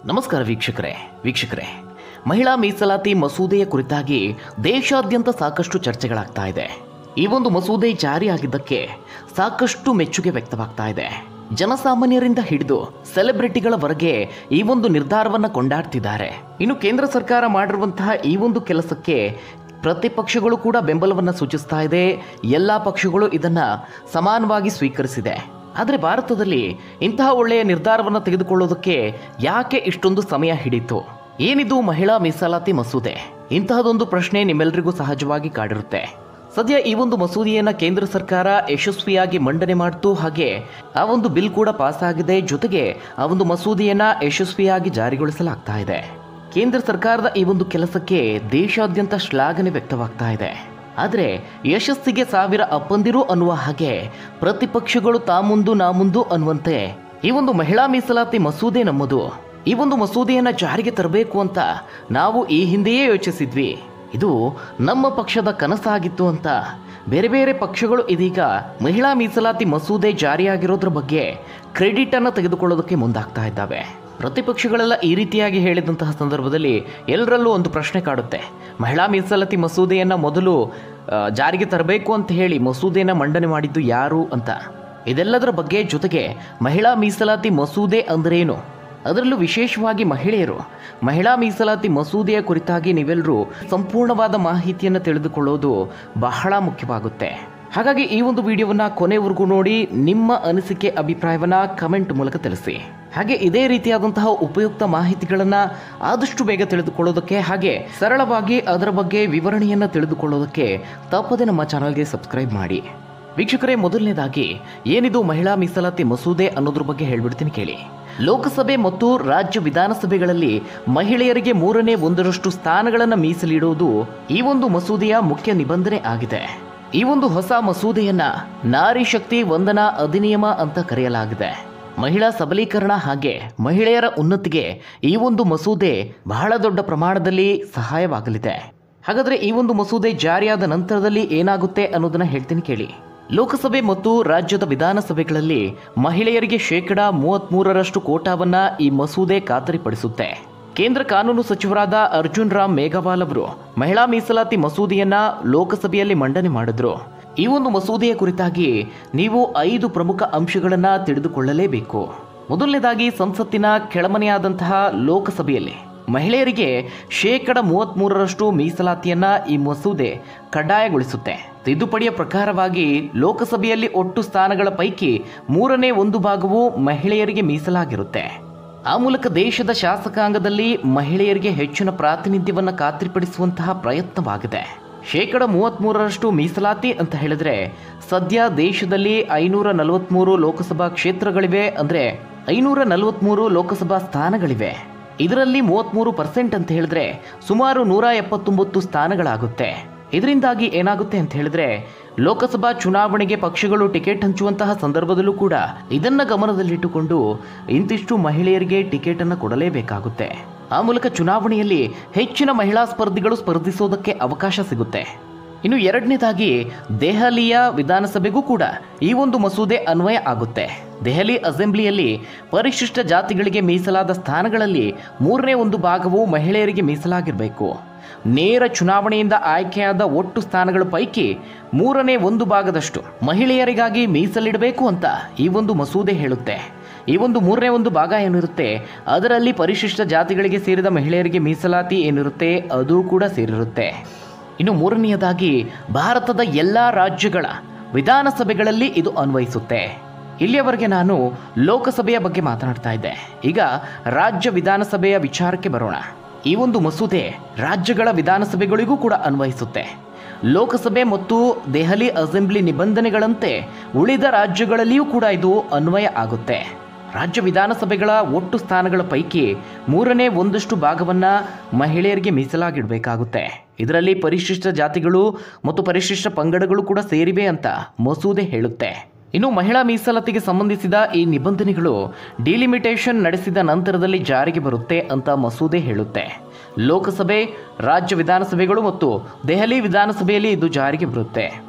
ನಮಸ್ಕಾರ ವೀಕ್ಷಕರೇ ವೀಕ್ಷಕರೇ ಮಹಿಳಾ ಮೀಸಲಾತಿ ಮಸೂದೆಯ ಕುರಿತಾಗಿ ದೇಶಾದ್ಯಂತ ಸಾಕಷ್ಟು ಚರ್ಚೆಗಳಾಗ್ತಾ ಇದೆ ಈ ಒಂದು ಮಸೂದೆ ಜಾರಿಯಾಗಿದ್ದಕ್ಕೆ ಸಾಕಷ್ಟು ಮೆಚ್ಚುಗೆ ವ್ಯಕ್ತವಾಗ್ತಾ ಇದೆ ಜನಸಾಮಾನ್ಯರಿಂದ ಹಿಡಿದು ಸೆಲೆಬ್ರಿಟಿಗಳವರೆಗೆ ಈ ಒಂದು ನಿರ್ಧಾರವನ್ನು ಕೊಂಡಾಡ್ತಿದ್ದಾರೆ ಇನ್ನು ಕೇಂದ್ರ ಸರ್ಕಾರ ಮಾಡಿರುವಂತಹ ಈ ಒಂದು ಕೆಲಸಕ್ಕೆ ಪ್ರತಿಪಕ್ಷಗಳು ಕೂಡ ಬೆಂಬಲವನ್ನು ಸೂಚಿಸ್ತಾ ಇದೆ ಎಲ್ಲ ಪಕ್ಷಗಳು ಇದನ್ನ ಸಮಾನವಾಗಿ ಸ್ವೀಕರಿಸಿದೆ ಆದರೆ ಭಾರತದಲ್ಲಿ ಇಂತಹ ಒಳ್ಳೆಯ ನಿರ್ಧಾರವನ್ನು ತೆಗೆದುಕೊಳ್ಳೋದಕ್ಕೆ ಯಾಕೆ ಇಷ್ಟೊಂದು ಸಮಯ ಹಿಡಿತು ಏನಿದು ಮಹಿಳಾ ಮೀಸಲಾತಿ ಮಸೂದೆ ಇಂತಹದೊಂದು ಪ್ರಶ್ನೆ ನಿಮ್ಮೆಲ್ಲರಿಗೂ ಸಹಜವಾಗಿ ಕಾಡಿರುತ್ತೆ ಸದ್ಯ ಈ ಒಂದು ಮಸೂದೆಯನ್ನ ಕೇಂದ್ರ ಸರ್ಕಾರ ಯಶಸ್ವಿಯಾಗಿ ಮಂಡನೆ ಮಾಡಿತು ಹಾಗೆ ಆ ಒಂದು ಬಿಲ್ ಕೂಡ ಪಾಸ್ ಆಗಿದೆ ಜೊತೆಗೆ ಆ ಒಂದು ಮಸೂದೆಯನ್ನ ಯಶಸ್ವಿಯಾಗಿ ಜಾರಿಗೊಳಿಸಲಾಗ್ತಾ ಇದೆ ಕೇಂದ್ರ ಸರ್ಕಾರದ ಈ ಒಂದು ಕೆಲಸಕ್ಕೆ ದೇಶಾದ್ಯಂತ ಶ್ಲಾಘನೆ ವ್ಯಕ್ತವಾಗ್ತಾ ಇದೆ ಆದರೆ ಯಶಸ್ಸಿಗೆ ಸಾವಿರ ಅಪ್ಪಂದಿರು ಅನ್ನುವ ಹಾಗೆ ಪ್ರತಿಪಕ್ಷಗಳು ತಾ ಮುಂದು ನಾ ಮುಂದು ಅನ್ನುವಂತೆ ಈ ಒಂದು ಮಹಿಳಾ ಮೀಸಲಾತಿ ಮಸೂದೆ ನಮ್ಮದು ಈ ಒಂದು ಮಸೂದೆಯನ್ನ ಜಾರಿಗೆ ತರಬೇಕು ಅಂತ ನಾವು ಈ ಹಿಂದೆಯೇ ಯೋಚಿಸಿದ್ವಿ ಇದು ನಮ್ಮ ಪಕ್ಷದ ಕನಸಾಗಿತ್ತು ಅಂತ ಬೇರೆ ಬೇರೆ ಪಕ್ಷಗಳು ಇದೀಗ ಮಹಿಳಾ ಮೀಸಲಾತಿ ಮಸೂದೆ ಜಾರಿಯಾಗಿರೋದ್ರ ಬಗ್ಗೆ ಕ್ರೆಡಿಟ್ ಅನ್ನು ತೆಗೆದುಕೊಳ್ಳೋದಕ್ಕೆ ಮುಂದಾಗ್ತಾ ಇದ್ದಾವೆ ಪ್ರತಿಪಕ್ಷಗಳೆಲ್ಲ ಈ ರೀತಿಯಾಗಿ ಹೇಳಿದಂತಹ ಸಂದರ್ಭದಲ್ಲಿ ಎಲ್ಲರಲ್ಲೂ ಒಂದು ಪ್ರಶ್ನೆ ಕಾಡುತ್ತೆ ಮಹಿಳಾ ಮೀಸಲಾತಿ ಮಸೂದೆಯನ್ನ ಮೊದಲು ಆ, ಜಾರಿಗೆ ತರಬೇಕು ಅಂತ ಹೇಳಿ ಮಸೂದೆಯನ್ನ ಮಂಡನೆ ಮಾಡಿದ್ದು ಯಾರು ಅಂತ ಇದೆಲ್ಲದರ ಬಗ್ಗೆ ಜೊತೆಗೆ ಮಹಿಳಾ ಮೀಸಲಾತಿ ಮಸೂದೆ ಅಂದ್ರೇನು ಅದರಲ್ಲೂ ವಿಶೇಷವಾಗಿ ಮಹಿಳೆಯರು ಮಹಿಳಾ ಮೀಸಲಾತಿ ಮಸೂದೆಯ ಕುರಿತಾಗಿ ನೀವೆಲ್ಲರೂ ಸಂಪೂರ್ಣವಾದ ಮಾಹಿತಿಯನ್ನು ತಿಳಿದುಕೊಳ್ಳೋದು ಬಹಳ ಮುಖ್ಯವಾಗುತ್ತೆ ಹಾಗಾಗಿ ಈ ಒಂದು ವಿಡಿಯೋವನ್ನ ಕೊನೆವರೆಗೂ ನೋಡಿ ನಿಮ್ಮ ಅನಿಸಿಕೆ ಅಭಿಪ್ರಾಯವನ್ನ ಕಮೆಂಟ್ ಮೂಲಕ ತಿಳಿಸಿ ಹಾಗೆ ಇದೇ ರೀತಿಯಾದಂತಹ ಉಪಯುಕ್ತ ಮಾಹಿತಿಗಳನ್ನ ಆದಷ್ಟು ಬೇಗ ತಿಳಿದುಕೊಳ್ಳೋದಕ್ಕೆ ಹಾಗೆ ಸರಳವಾಗಿ ಅದರ ಬಗ್ಗೆ ವಿವರಣೆಯನ್ನ ತಿಳಿದುಕೊಳ್ಳೋದಕ್ಕೆ ತಪ್ಪದೆ ನಮ್ಮ ಚಾನಲ್ಗೆ ಸಬ್ಸ್ಕ್ರೈಬ್ ಮಾಡಿ ವೀಕ್ಷಕರೇ ಮೊದಲನೇದಾಗಿ ಏನಿದು ಮಹಿಳಾ ಮೀಸಲಾತಿ ಮಸೂದೆ ಅನ್ನೋದ್ರ ಬಗ್ಗೆ ಹೇಳ್ಬಿಡ್ತೀನಿ ಕೇಳಿ ಲೋಕಸಭೆ ಮತ್ತು ರಾಜ್ಯ ವಿಧಾನಸಭೆಗಳಲ್ಲಿ ಮಹಿಳೆಯರಿಗೆ ಮೂರನೇ ಒಂದರಷ್ಟು ಸ್ಥಾನಗಳನ್ನು ಮೀಸಲಿಡುವುದು ಈ ಒಂದು ಮಸೂದೆಯ ಮುಖ್ಯ ನಿಬಂಧನೆ ಆಗಿದೆ ಈ ಒಂದು ಹೊಸ ಮಸೂದೆಯನ್ನ ನಾರಿ ಶಕ್ತಿ ವಂದನಾ ಅಧಿನಿಯಮ ಅಂತ ಕರೆಯಲಾಗಿದೆ ಮಹಿಳಾ ಸಬಲೀಕರಣ ಹಾಗೆ ಮಹಿಳೆಯರ ಉನ್ನತಿಗೆ ಈ ಒಂದು ಮಸೂದೆ ಬಹಳ ದೊಡ್ಡ ಪ್ರಮಾಣದಲ್ಲಿ ಸಹಾಯವಾಗಲಿದೆ ಹಾಗಾದ್ರೆ ಈ ಒಂದು ಮಸೂದೆ ಜಾರಿಯಾದ ನಂತರದಲ್ಲಿ ಏನಾಗುತ್ತೆ ಅನ್ನೋದನ್ನ ಹೇಳ್ತೀನಿ ಕೇಳಿ ಲೋಕಸಭೆ ಮತ್ತು ರಾಜ್ಯದ ವಿಧಾನಸಭೆಗಳಲ್ಲಿ ಮಹಿಳೆಯರಿಗೆ ಶೇಕಡ ಮೂವತ್ಮೂರರಷ್ಟು ಕೋಟಾವನ್ನ ಈ ಮಸೂದೆ ಖಾತರಿಪಡಿಸುತ್ತೆ ಕೇಂದ್ರ ಕಾನೂನು ಸಚಿವರಾದ ಅರ್ಜುನ್ ರಾಮ್ ಮೇಘವಾಲ್ ಅವರು ಮಹಿಳಾ ಮೀಸಲಾತಿ ಮಸೂದೆಯನ್ನ ಲೋಕಸಭೆಯಲ್ಲಿ ಮಂಡನೆ ಮಾಡಿದ್ರು ಈ ಒಂದು ಮಸೂದೆಯ ಕುರಿತಾಗಿ ನೀವು ಐದು ಪ್ರಮುಖ ಅಂಶಗಳನ್ನ ತಿಳಿದುಕೊಳ್ಳಲೇಬೇಕು ಮೊದಲನೇದಾಗಿ ಸಂಸತ್ತಿನ ಕೆಳಮನೆಯಾದಂತಹ ಲೋಕಸಭೆಯಲ್ಲಿ ಮಹಿಳೆಯರಿಗೆ ಶೇಕಡ ಮೂವತ್ಮೂರರಷ್ಟು ಮೀಸಲಾತಿಯನ್ನ ಈ ಮಸೂದೆ ಕಡ್ಡಾಯಗೊಳಿಸುತ್ತೆ ತಿದ್ದುಪಡಿಯ ಪ್ರಕಾರವಾಗಿ ಲೋಕಸಭೆಯಲ್ಲಿ ಒಟ್ಟು ಸ್ಥಾನಗಳ ಪೈಕಿ ಮೂರನೇ ಒಂದು ಭಾಗವು ಮಹಿಳೆಯರಿಗೆ ಮೀಸಲಾಗಿರುತ್ತೆ ಆ ಮೂಲಕ ದೇಶದ ಶಾಸಕಾಂಗದಲ್ಲಿ ಮಹಿಳೆಯರಿಗೆ ಹೆಚ್ಚಿನ ಪ್ರಾತಿನಿಧ್ಯವನ್ನ ಖಾತ್ರಿಪಡಿಸುವಂತಹ ಪ್ರಯತ್ನವಾಗಿದೆ ಶೇಕಡ ಮೂವತ್ಮೂರರಷ್ಟು ಮೀಸಲಾತಿ ಅಂತ ಹೇಳಿದ್ರೆ ಸದ್ಯ ದೇಶದಲ್ಲಿ ಐನೂರ ನಲವತ್ಮೂರು ಲೋಕಸಭಾ ಕ್ಷೇತ್ರಗಳಿವೆ ಅಂದ್ರೆ ಐನೂರ ನಲವತ್ಮೂರು ಲೋಕಸಭಾ ಸ್ಥಾನಗಳಿವೆ ಇದರಲ್ಲಿ ಮೂವತ್ಮೂರು ಪರ್ಸೆಂಟ್ ಅಂತ ಹೇಳಿದ್ರೆ ಸುಮಾರು ನೂರ ಎಪ್ಪತ್ತೊಂಬತ್ತು ಸ್ಥಾನಗಳಾಗುತ್ತೆ ಇದರಿಂದಾಗಿ ಏನಾಗುತ್ತೆ ಅಂತ ಹೇಳಿದ್ರೆ ಲೋಕಸಭಾ ಚುನಾವಣೆಗೆ ಪಕ್ಷಗಳು ಟಿಕೆಟ್ ಹಂಚುವಂತಹ ಸಂದರ್ಭದಲ್ಲೂ ಕೂಡ ಇದನ್ನ ಗಮನದಲ್ಲಿಟ್ಟುಕೊಂಡು ಇಂತಿಷ್ಟು ಮಹಿಳೆಯರಿಗೆ ಟಿಕೆಟ್ ಅನ್ನು ಕೊಡಲೇಬೇಕಾಗುತ್ತೆ ಆ ಮೂಲಕ ಚುನಾವಣೆಯಲ್ಲಿ ಹೆಚ್ಚಿನ ಮಹಿಳಾ ಸ್ಪರ್ಧಿಗಳು ಸ್ಪರ್ಧಿಸೋದಕ್ಕೆ ಅವಕಾಶ ಸಿಗುತ್ತೆ ಇನ್ನು ಎರಡನೇದಾಗಿ ದೆಹಲಿಯ ವಿಧಾನಸಭೆಗೂ ಕೂಡ ಈ ಒಂದು ಮಸೂದೆ ಅನ್ವಯ ಆಗುತ್ತೆ ದೆಹಲಿ ಅಸೆಂಬ್ಲಿಯಲ್ಲಿ ಪರಿಶಿಷ್ಟ ಜಾತಿಗಳಿಗೆ ಮೀಸಲಾದ ಸ್ಥಾನಗಳಲ್ಲಿ ಮೂರನೇ ಒಂದು ಭಾಗವು ಮಹಿಳೆಯರಿಗೆ ಮೀಸಲಾಗಿರಬೇಕು ನೇರ ಚುನಾವಣೆಯಿಂದ ಆಯ್ಕೆಯಾದ ಒಟ್ಟು ಸ್ಥಾನಗಳ ಪೈಕಿ ಮೂರನೇ ಒಂದು ಭಾಗದಷ್ಟು ಮಹಿಳೆಯರಿಗಾಗಿ ಮೀಸಲಿಡಬೇಕು ಅಂತ ಈ ಒಂದು ಮಸೂದೆ ಹೇಳುತ್ತೆ ಈ ಒಂದು ಮೂರನೇ ಒಂದು ಭಾಗ ಏನಿರುತ್ತೆ ಅದರಲ್ಲಿ ಪರಿಶಿಷ್ಟ ಜಾತಿಗಳಿಗೆ ಸೇರಿದ ಮಹಿಳೆಯರಿಗೆ ಮೀಸಲಾತಿ ಏನಿರುತ್ತೆ ಅದು ಕೂಡ ಸೇರಿರುತ್ತೆ ಇನ್ನು ಮೂರನೆಯದಾಗಿ ಭಾರತದ ಎಲ್ಲ ರಾಜ್ಯಗಳ ವಿಧಾನಸಭೆಗಳಲ್ಲಿ ಇದು ಅನ್ವಯಿಸುತ್ತೆ ಇಲ್ಲಿಯವರೆಗೆ ನಾನು ಲೋಕಸಭೆಯ ಬಗ್ಗೆ ಮಾತನಾಡ್ತಾ ಇದ್ದೆ ಈಗ ರಾಜ್ಯ ವಿಧಾನಸಭೆಯ ವಿಚಾರಕ್ಕೆ ಬರೋಣ ಈ ಒಂದು ಮಸೂದೆ ರಾಜ್ಯಗಳ ವಿಧಾನಸಭೆಗಳಿಗೂ ಕೂಡ ಅನ್ವಯಿಸುತ್ತೆ ಲೋಕಸಭೆ ಮತ್ತು ದೆಹಲಿ ಅಸೆಂಬ್ಲಿ ನಿಬಂಧನೆಗಳಂತೆ ಉಳಿದ ರಾಜ್ಯಗಳಲ್ಲಿಯೂ ಕೂಡ ಇದು ಅನ್ವಯ ಆಗುತ್ತೆ ರಾಜ್ಯ ವಿಧಾನಸಭೆಗಳ ಒಟ್ಟು ಸ್ಥಾನಗಳ ಪೈಕಿ ಮೂರನೇ ಒಂದಷ್ಟು ಭಾಗವನ್ನ ಮಹಿಳೆಯರಿಗೆ ಮೀಸಲಾಗಿಡಬೇಕಾಗುತ್ತೆ ಇದರಲ್ಲಿ ಪರಿಶಿಷ್ಟ ಜಾತಿಗಳು ಮತ್ತು ಪರಿಶಿಷ್ಟ ಪಂಗಡಗಳು ಕೂಡ ಸೇರಿವೆ ಅಂತ ಮಸೂದೆ ಹೇಳುತ್ತೆ ಇನ್ನು ಮಹಿಳಾ ಮೀಸಲಾತಿಗೆ ಸಂಬಂಧಿಸಿದ ಈ ನಿಬಂಧನೆಗಳು ಡಿಲಿಮಿಟೇಷನ್ ನಡೆಸಿದ ನಂತರದಲ್ಲಿ ಜಾರಿಗೆ ಬರುತ್ತೆ ಅಂತ ಮಸೂದೆ ಹೇಳುತ್ತೆ ಲೋಕಸಭೆ ರಾಜ್ಯ ವಿಧಾನಸಭೆಗಳು ಮತ್ತು ದೆಹಲಿ ವಿಧಾನಸಭೆಯಲ್ಲಿ ಇದು ಜಾರಿಗೆ ಬರುತ್ತೆ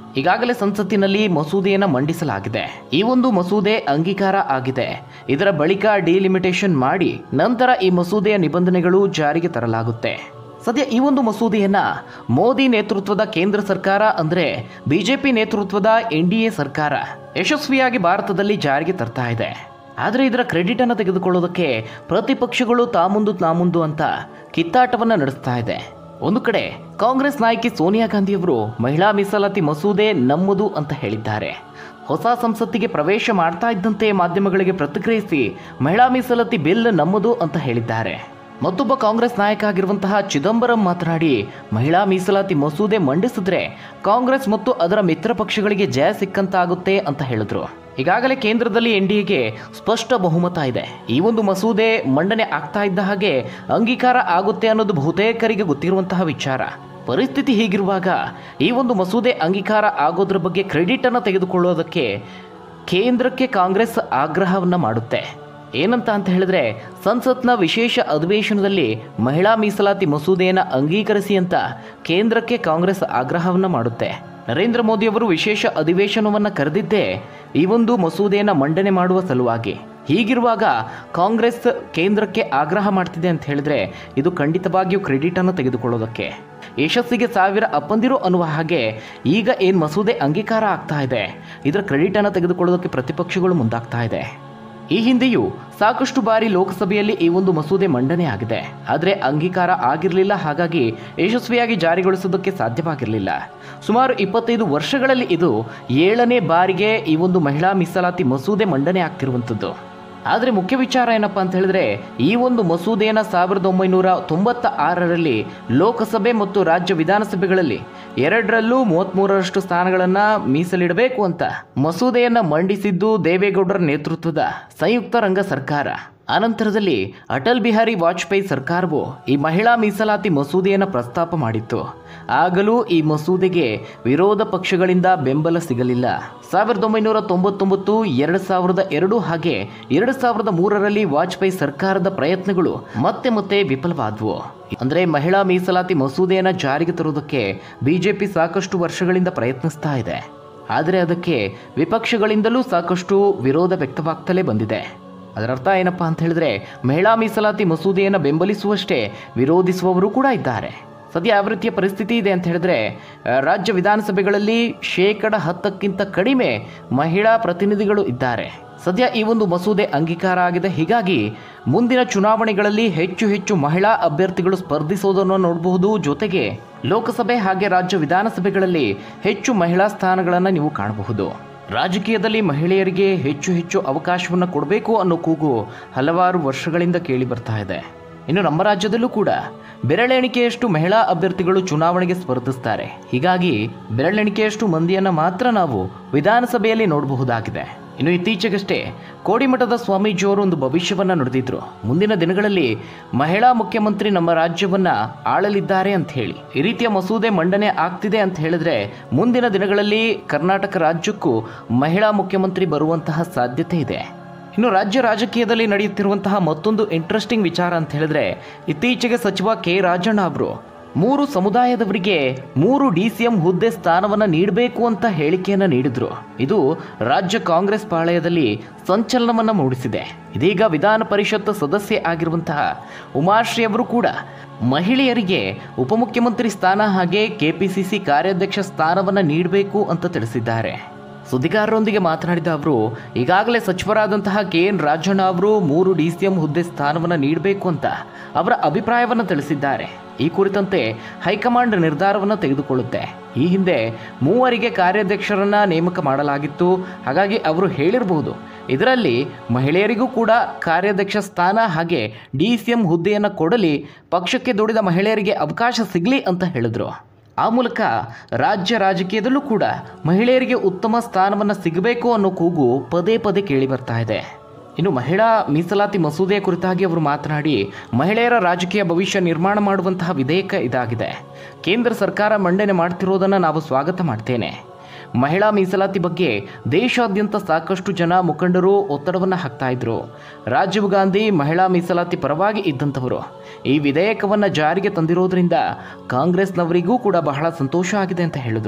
ಈಗಾಗಲೇ ಸಂಸತ್ತಿನಲ್ಲಿ ಮಸೂದೆಯನ್ನು ಮಂಡಿಸಲಾಗಿದೆ ಈ ಒಂದು ಮಸೂದೆ ಅಂಗೀಕಾರ ಆಗಿದೆ ಇದರ ಬಳಿಕ ಡಿಲಿಮಿಟೇಷನ್ ಮಾಡಿ ನಂತರ ಈ ಮಸೂದೆಯ ನಿಬಂಧನೆಗಳು ಜಾರಿಗೆ ತರಲಾಗುತ್ತೆ ಸದ್ಯ ಈ ಒಂದು ಮಸೂದೆಯನ್ನ ಮೋದಿ ನೇತೃತ್ವದ ಕೇಂದ್ರ ಸರ್ಕಾರ ಅಂದ್ರೆ ಬಿಜೆಪಿ ನೇತೃತ್ವದ ಎನ್ ಡಿ ಎ ಸರ್ಕಾರ ಯಶಸ್ವಿಯಾಗಿ ಭಾರತದಲ್ಲಿ ಜಾರಿಗೆ ತರ್ತಾ ಇದೆ ಆದರೆ ಇದರ ಕ್ರೆಡಿಟ್ ಅನ್ನು ತೆಗೆದುಕೊಳ್ಳೋದಕ್ಕೆ ಪ್ರತಿಪಕ್ಷಗಳು ತಾಮುಂದು ತಾಮುಂದು ಅಂತ ಕಿತ್ತಾಟವನ್ನ ನಡೆಸ್ತಾ ಇದೆ ಒಂದು ಕಡೆ ಕಾಂಗ್ರೆಸ್ ನಾಯಕಿ ಸೋನಿಯಾ ಗಾಂಧಿಯವರು ಮಹಿಳಾ ಮೀಸಲಾತಿ ಮಸೂದೆ ನಮ್ಮದು ಅಂತ ಹೇಳಿದ್ದಾರೆ ಹೊಸ ಸಂಸತ್ತಿಗೆ ಪ್ರವೇಶ ಮಾಡ್ತಾ ಇದ್ದಂತೆ ಮಾಧ್ಯಮಗಳಿಗೆ ಪ್ರತಿಕ್ರಿಯಿಸಿ ಮಹಿಳಾ ಮೀಸಲಾತಿ ಬಿಲ್ ನಮ್ಮದು ಅಂತ ಹೇಳಿದ್ದಾರೆ ಮತ್ತೊಬ್ಬ ಕಾಂಗ್ರೆಸ್ ನಾಯಕ ಆಗಿರುವಂತಹ ಚಿದಂಬರಂ ಮಾತನಾಡಿ ಮಹಿಳಾ ಮೀಸಲಾತಿ ಮಸೂದೆ ಮಂಡಿಸಿದ್ರೆ ಕಾಂಗ್ರೆಸ್ ಮತ್ತು ಅದರ ಮಿತ್ರ ಪಕ್ಷಗಳಿಗೆ ಜಯ ಸಿಕ್ಕಂತಾಗುತ್ತೆ ಅಂತ ಹೇಳಿದ್ರು ಈಗಾಗಲೇ ಕೇಂದ್ರದಲ್ಲಿ ಎನ್ ಡಿ ಎಗೆ ಸ್ಪಷ್ಟ ಬಹುಮತ ಇದೆ ಈ ಒಂದು ಮಸೂದೆ ಮಂಡನೆ ಆಗ್ತಾ ಇದ್ದ ಹಾಗೆ ಅಂಗೀಕಾರ ಆಗುತ್ತೆ ಅನ್ನೋದು ಬಹುತೇಕರಿಗೆ ಗೊತ್ತಿರುವಂತಹ ವಿಚಾರ ಪರಿಸ್ಥಿತಿ ಹೀಗಿರುವಾಗ ಈ ಒಂದು ಮಸೂದೆ ಅಂಗೀಕಾರ ಆಗೋದ್ರ ಬಗ್ಗೆ ಕ್ರೆಡಿಟ್ ಅನ್ನು ತೆಗೆದುಕೊಳ್ಳೋದಕ್ಕೆ ಕೇಂದ್ರಕ್ಕೆ ಕಾಂಗ್ರೆಸ್ ಆಗ್ರಹವನ್ನ ಮಾಡುತ್ತೆ ಏನಂತ ಅಂತ ಹೇಳಿದ್ರೆ ಸಂಸತ್ನ ವಿಶೇಷ ಅಧಿವೇಶನದಲ್ಲಿ ಮಹಿಳಾ ಮೀಸಲಾತಿ ಮಸೂದೆಯನ್ನು ಅಂಗೀಕರಿಸಿ ಅಂತ ಕೇಂದ್ರಕ್ಕೆ ಕಾಂಗ್ರೆಸ್ ಆಗ್ರಹವನ್ನ ಮಾಡುತ್ತೆ ನರೇಂದ್ರ ಮೋದಿ ಅವರು ವಿಶೇಷ ಅಧಿವೇಶನವನ್ನು ಕರೆದಿದ್ದೇ ಈ ಒಂದು ಮಸೂದೆಯನ್ನು ಮಂಡನೆ ಮಾಡುವ ಸಲುವಾಗಿ ಹೀಗಿರುವಾಗ ಕಾಂಗ್ರೆಸ್ ಕೇಂದ್ರಕ್ಕೆ ಆಗ್ರಹ ಮಾಡ್ತಿದೆ ಅಂತ ಹೇಳಿದ್ರೆ ಇದು ಖಂಡಿತವಾಗಿಯೂ ಕ್ರೆಡಿಟ್ ಅನ್ನು ತೆಗೆದುಕೊಳ್ಳೋದಕ್ಕೆ ಯಶಸ್ಸಿಗೆ ಸಾವಿರ ಅಪ್ಪಂದಿರು ಅನ್ನುವ ಹಾಗೆ ಈಗ ಏನು ಮಸೂದೆ ಅಂಗೀಕಾರ ಆಗ್ತಾ ಇದೆ ಇದರ ಕ್ರೆಡಿಟ್ ಅನ್ನು ತೆಗೆದುಕೊಳ್ಳೋದಕ್ಕೆ ಪ್ರತಿಪಕ್ಷಗಳು ಮುಂದಾಗ್ತಾ ಇದೆ ಈ ಹಿಂದೆಯೂ ಸಾಕಷ್ಟು ಬಾರಿ ಲೋಕಸಭೆಯಲ್ಲಿ ಈ ಒಂದು ಮಸೂದೆ ಮಂಡನೆ ಆಗಿದೆ ಆದರೆ ಅಂಗೀಕಾರ ಆಗಿರಲಿಲ್ಲ ಹಾಗಾಗಿ ಯಶಸ್ವಿಯಾಗಿ ಜಾರಿಗೊಳಿಸೋದಕ್ಕೆ ಸಾಧ್ಯವಾಗಿರಲಿಲ್ಲ ಸುಮಾರು ಇಪ್ಪತ್ತೈದು ವರ್ಷಗಳಲ್ಲಿ ಇದು ಏಳನೇ ಬಾರಿಗೆ ಈ ಒಂದು ಮಹಿಳಾ ಮೀಸಲಾತಿ ಮಸೂದೆ ಮಂಡನೆ ಆಗ್ತಿರುವಂಥದ್ದು ಆದರೆ ಮುಖ್ಯ ವಿಚಾರ ಏನಪ್ಪಾ ಅಂತ ಹೇಳಿದ್ರೆ ಈ ಒಂದು ಮಸೂದೆಯನ್ನು ಸಾವಿರದ ಒಂಬೈನೂರ ತೊಂಬತ್ತ ಆರರಲ್ಲಿ ಲೋಕಸಭೆ ಮತ್ತು ರಾಜ್ಯ ವಿಧಾನಸಭೆಗಳಲ್ಲಿ ಎರಡರಲ್ಲೂ ಮೂವತ್ತ್ಮೂರರಷ್ಟು ಸ್ಥಾನಗಳನ್ನು ಮೀಸಲಿಡಬೇಕು ಅಂತ ಮಸೂದೆಯನ್ನು ಮಂಡಿಸಿದ್ದು ದೇವೇಗೌಡರ ನೇತೃತ್ವದ ಸಂಯುಕ್ತ ರಂಗ ಸರ್ಕಾರ ಅನಂತರದಲ್ಲಿ ಅಟಲ್ ಬಿಹಾರಿ ವಾಜಪೇಯಿ ಸರ್ಕಾರವು ಈ ಮಹಿಳಾ ಮೀಸಲಾತಿ ಮಸೂದೆಯನ್ನು ಪ್ರಸ್ತಾಪ ಮಾಡಿತ್ತು ಆಗಲೂ ಈ ಮಸೂದೆಗೆ ವಿರೋಧ ಪಕ್ಷಗಳಿಂದ ಬೆಂಬಲ ಸಿಗಲಿಲ್ಲ ಸಾವಿರದ ಒಂಬೈನೂರ ತೊಂಬತ್ತೊಂಬತ್ತು ಎರಡು ಸಾವಿರದ ಎರಡು ಹಾಗೆ ಎರಡು ಸಾವಿರದ ಮೂರರಲ್ಲಿ ವಾಜಪೇಯಿ ಸರ್ಕಾರದ ಪ್ರಯತ್ನಗಳು ಮತ್ತೆ ಮತ್ತೆ ವಿಫಲವಾದವು ಅಂದ್ರೆ ಮಹಿಳಾ ಮೀಸಲಾತಿ ಮಸೂದೆಯನ್ನು ಜಾರಿಗೆ ತರುವುದಕ್ಕೆ ಬಿಜೆಪಿ ಸಾಕಷ್ಟು ವರ್ಷಗಳಿಂದ ಪ್ರಯತ್ನಿಸ್ತಾ ಇದೆ ಆದರೆ ಅದಕ್ಕೆ ವಿಪಕ್ಷಗಳಿಂದಲೂ ಸಾಕಷ್ಟು ವಿರೋಧ ವ್ಯಕ್ತವಾಗ್ತಲೇ ಬಂದಿದೆ ಅದರ ಅರ್ಥ ಏನಪ್ಪಾ ಅಂತ ಹೇಳಿದ್ರೆ ಮಹಿಳಾ ಮೀಸಲಾತಿ ಮಸೂದೆಯನ್ನು ಬೆಂಬಲಿಸುವಷ್ಟೇ ವಿರೋಧಿಸುವವರು ಕೂಡ ಇದ್ದಾರೆ ಸದ್ಯ ಯಾವ ರೀತಿಯ ಪರಿಸ್ಥಿತಿ ಇದೆ ಅಂತ ಹೇಳಿದ್ರೆ ಆ, ರಾಜ್ಯ ವಿಧಾನಸಭೆಗಳಲ್ಲಿ ಶೇಕಡ ಹತ್ತಕ್ಕಿಂತ ಕಡಿಮೆ ಮಹಿಳಾ ಪ್ರತಿನಿಧಿಗಳು ಇದ್ದಾರೆ ಸದ್ಯ ಈ ಒಂದು ಮಸೂದೆ ಅಂಗೀಕಾರ ಆಗಿದೆ ಹೀಗಾಗಿ ಮುಂದಿನ ಚುನಾವಣೆಗಳಲ್ಲಿ ಹೆಚ್ಚು ಹೆಚ್ಚು ಮಹಿಳಾ ಅಭ್ಯರ್ಥಿಗಳು ಸ್ಪರ್ಧಿಸೋದನ್ನು ನೋಡಬಹುದು ಜೊತೆಗೆ ಲೋಕಸಭೆ ಹಾಗೆ ರಾಜ್ಯ ವಿಧಾನಸಭೆಗಳಲ್ಲಿ ಹೆಚ್ಚು ಮಹಿಳಾ ಸ್ಥಾನಗಳನ್ನು ನೀವು ಕಾಣಬಹುದು ರಾಜಕೀಯದಲ್ಲಿ ಮಹಿಳೆಯರಿಗೆ ಹೆಚ್ಚು ಹೆಚ್ಚು ಅವಕಾಶವನ್ನು ಕೊಡಬೇಕು ಅನ್ನೋ ಕೂಗು ಹಲವಾರು ವರ್ಷಗಳಿಂದ ಕೇಳಿ ಬರ್ತಾ ಇದೆ ಇನ್ನು ನಮ್ಮ ರಾಜ್ಯದಲ್ಲೂ ಕೂಡ ಬೆರಳೆಣಿಕೆಯಷ್ಟು ಮಹಿಳಾ ಅಭ್ಯರ್ಥಿಗಳು ಚುನಾವಣೆಗೆ ಸ್ಪರ್ಧಿಸ್ತಾರೆ ಹೀಗಾಗಿ ಬೆರಳೆಣಿಕೆಯಷ್ಟು ಮಂದಿಯನ್ನು ಮಾತ್ರ ನಾವು ವಿಧಾನಸಭೆಯಲ್ಲಿ ನೋಡಬಹುದಾಗಿದೆ ಇನ್ನು ಇತ್ತೀಚೆಗಷ್ಟೇ ಕೋಡಿಮಠದ ಸ್ವಾಮೀಜಿಯವರು ಒಂದು ಭವಿಷ್ಯವನ್ನ ನುಡಿದಿದ್ರು ಮುಂದಿನ ದಿನಗಳಲ್ಲಿ ಮಹಿಳಾ ಮುಖ್ಯಮಂತ್ರಿ ನಮ್ಮ ರಾಜ್ಯವನ್ನ ಆಳಲಿದ್ದಾರೆ ಅಂತ ಹೇಳಿ ಈ ರೀತಿಯ ಮಸೂದೆ ಮಂಡನೆ ಆಗ್ತಿದೆ ಅಂತ ಹೇಳಿದ್ರೆ ಮುಂದಿನ ದಿನಗಳಲ್ಲಿ ಕರ್ನಾಟಕ ರಾಜ್ಯಕ್ಕೂ ಮಹಿಳಾ ಮುಖ್ಯಮಂತ್ರಿ ಬರುವಂತಹ ಸಾಧ್ಯತೆ ಇದೆ ಇನ್ನು ರಾಜ್ಯ ರಾಜಕೀಯದಲ್ಲಿ ನಡೆಯುತ್ತಿರುವಂತಹ ಮತ್ತೊಂದು ಇಂಟ್ರೆಸ್ಟಿಂಗ್ ವಿಚಾರ ಅಂತ ಹೇಳಿದ್ರೆ ಇತ್ತೀಚೆಗೆ ಸಚಿವ ಕೆ ರಾಜಣ್ಣ ಅವರು ಮೂರು ಸಮುದಾಯದವರಿಗೆ ಮೂರು ಡಿ ಸಿ ಎಂ ಹುದ್ದೆ ಸ್ಥಾನವನ್ನು ನೀಡಬೇಕು ಅಂತ ಹೇಳಿಕೆಯನ್ನು ನೀಡಿದ್ರು ಇದು ರಾಜ್ಯ ಕಾಂಗ್ರೆಸ್ ಪಾಳೆಯದಲ್ಲಿ ಸಂಚಲನವನ್ನು ಮೂಡಿಸಿದೆ ಇದೀಗ ವಿಧಾನ ಪರಿಷತ್ ಸದಸ್ಯೆ ಆಗಿರುವಂತಹ ಉಮಾಶ್ರೀ ಅವರು ಕೂಡ ಮಹಿಳೆಯರಿಗೆ ಉಪಮುಖ್ಯಮಂತ್ರಿ ಸ್ಥಾನ ಹಾಗೆ ಕೆಪಿಸಿಸಿ ಕಾರ್ಯಾಧ್ಯಕ್ಷ ಸ್ಥಾನವನ್ನು ನೀಡಬೇಕು ಅಂತ ತಿಳಿಸಿದ್ದಾರೆ ಸುದ್ದಿಗಾರರೊಂದಿಗೆ ಮಾತನಾಡಿದ ಅವರು ಈಗಾಗಲೇ ಸಚಿವರಾದಂತಹ ಕೆ ಎನ್ ರಾಜಣ್ಣ ಅವರು ಮೂರು ಡಿ ಸಿ ಎಂ ಹುದ್ದೆ ಸ್ಥಾನವನ್ನು ನೀಡಬೇಕು ಅಂತ ಅವರ ಅಭಿಪ್ರಾಯವನ್ನು ತಿಳಿಸಿದ್ದಾರೆ ಈ ಕುರಿತಂತೆ ಹೈಕಮಾಂಡ್ ನಿರ್ಧಾರವನ್ನು ತೆಗೆದುಕೊಳ್ಳುತ್ತೆ ಈ ಹಿಂದೆ ಮೂವರಿಗೆ ಕಾರ್ಯಾಧ್ಯಕ್ಷರನ್ನ ನೇಮಕ ಮಾಡಲಾಗಿತ್ತು ಹಾಗಾಗಿ ಅವರು ಹೇಳಿರಬಹುದು ಇದರಲ್ಲಿ ಮಹಿಳೆಯರಿಗೂ ಕೂಡ ಕಾರ್ಯಾಧ್ಯಕ್ಷ ಸ್ಥಾನ ಹಾಗೆ ಡಿ ಸಿ ಎಂ ಹುದ್ದೆಯನ್ನು ಕೊಡಲಿ ಪಕ್ಷಕ್ಕೆ ದುಡಿದ ಮಹಿಳೆಯರಿಗೆ ಅವಕಾಶ ಸಿಗಲಿ ಅಂತ ಹೇಳಿದ್ರು ಆ ಮೂಲಕ ರಾಜ್ಯ ರಾಜಕೀಯದಲ್ಲೂ ಕೂಡ ಮಹಿಳೆಯರಿಗೆ ಉತ್ತಮ ಸ್ಥಾನವನ್ನು ಸಿಗಬೇಕು ಅನ್ನೋ ಕೂಗು ಪದೇ ಪದೇ ಕೇಳಿ ಬರ್ತಾ ಇದೆ ಇನ್ನು ಮಹಿಳಾ ಮೀಸಲಾತಿ ಮಸೂದೆಯ ಕುರಿತಾಗಿ ಅವರು ಮಾತನಾಡಿ ಮಹಿಳೆಯರ ರಾಜಕೀಯ ಭವಿಷ್ಯ ನಿರ್ಮಾಣ ಮಾಡುವಂತಹ ವಿಧೇಯಕ ಇದಾಗಿದೆ ಕೇಂದ್ರ ಸರ್ಕಾರ ಮಂಡನೆ ಮಾಡ್ತಿರೋದನ್ನು ನಾವು ಸ್ವಾಗತ ಮಾಡ್ತೇನೆ ಮಹಿಳಾ ಮೀಸಲಾತಿ ಬಗ್ಗೆ ದೇಶಾದ್ಯಂತ ಸಾಕಷ್ಟು ಜನ ಮುಖಂಡರು ಒತ್ತಡವನ್ನು ಹಾಕ್ತಾ ಇದ್ರು ರಾಜೀವ್ ಗಾಂಧಿ ಮಹಿಳಾ ಮೀಸಲಾತಿ ಪರವಾಗಿ ಇದ್ದಂಥವರು ಈ ವಿಧೇಯಕವನ್ನು ಜಾರಿಗೆ ತಂದಿರೋದ್ರಿಂದ ಕಾಂಗ್ರೆಸ್ನವರಿಗೂ ಕೂಡ ಬಹಳ ಸಂತೋಷ ಆಗಿದೆ ಅಂತ ಹೇಳಿದ್ರು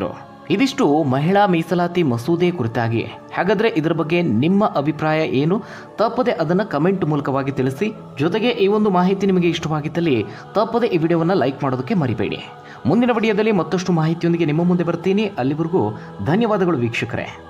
ಇದಿಷ್ಟು ಮಹಿಳಾ ಮೀಸಲಾತಿ ಮಸೂದೆ ಕುರಿತಾಗಿ ಹಾಗಾದರೆ ಇದರ ಬಗ್ಗೆ ನಿಮ್ಮ ಅಭಿಪ್ರಾಯ ಏನು ತಪ್ಪದೆ ಅದನ್ನು ಕಮೆಂಟ್ ಮೂಲಕವಾಗಿ ತಿಳಿಸಿ ಜೊತೆಗೆ ಈ ಒಂದು ಮಾಹಿತಿ ನಿಮಗೆ ಇಷ್ಟವಾಗಿದ್ದಲ್ಲಿ ತಪ್ಪದೆ ಈ ವಿಡಿಯೋವನ್ನು ಲೈಕ್ ಮಾಡೋದಕ್ಕೆ ಮರಿಬೇಡಿ ಮುಂದಿನ ವಿಡಿಯೋದಲ್ಲಿ ಮತ್ತಷ್ಟು ಮಾಹಿತಿಯೊಂದಿಗೆ ನಿಮ್ಮ ಮುಂದೆ ಬರ್ತೀನಿ ಅಲ್ಲಿವರೆಗೂ ಧನ್ಯವಾದಗಳು ವೀಕ್ಷಕರೇ